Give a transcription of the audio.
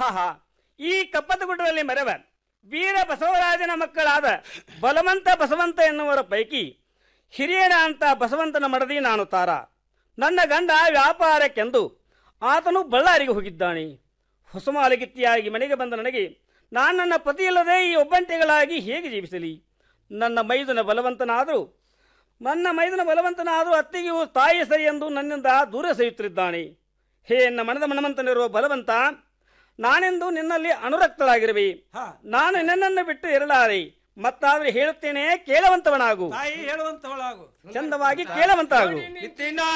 ಆಹಾ ಈ ಕಪ್ಪತ್ತಗುಡ್ಡದಲ್ಲಿ ಮೆರವ ವೀರ ಬಸವರಾಜನ ಮಕ್ಕಳಾದ ಬಲವಂತ ಬಸವಂತ ಎನ್ನುವರ ಪೈಕಿ ಹಿರಿಯನ ಅಂತ ಬಸವಂತನ ಮಡದಿ ನಾನು ತಾರ ನನ್ನ ಗಂಡ ವ್ಯಾಪಾರಕ್ಕೆಂದು ಆತನು ಬಳ್ಳಾರಿಗೆ ಹೋಗಿದ್ದಾನೆ ಹೊಸಮಾಲಗಿತ್ತಿಯಾಗಿ ಮನೆಗೆ ಬಂದ ನನಗೆ ನಾನು ನನ್ನ ಪತಿಯಿಲ್ಲದೆ ಈ ಒಬ್ಬಂಟಿಗಳಾಗಿ ಹೇಗೆ ಜೀವಿಸಲಿ ನನ್ನ ಮೈದುನ ಬಲವಂತನಾದರೂ ನನ್ನ ಮೈದನ ಬಲವಂತನಾದರೂ ಅತ್ತಿಗೆಯು ತಾಯಿ ಸರಿ ಎಂದು ನನ್ನಿಂದ ದೂರ ಸರಿಯುತ್ತಿದ್ದಾನೆ ಹೇ ನನ್ನ ಮನದ ಮನಮಂತನಿರುವ ಬಲವಂತ ನಾನೆಂದು ನಿನ್ನಲ್ಲಿ ಅನುರಕ್ತಳಾಗಿರುವೆ ನಾನು ನಿನ್ನನ್ನು ಬಿಟ್ಟು ಇರಲಾರೆ ಮತ್ತಾದ್ರೆ ಹೇಳುತ್ತೇನೆ ಕೇಳುವಂತವನಾಗು ತಾಯಿ ಹೇಳುವಂತವಳಾಗು ಚಂದವಾಗಿ ಕೇಳುವಂತಾಗು ಇತ್ತಿನ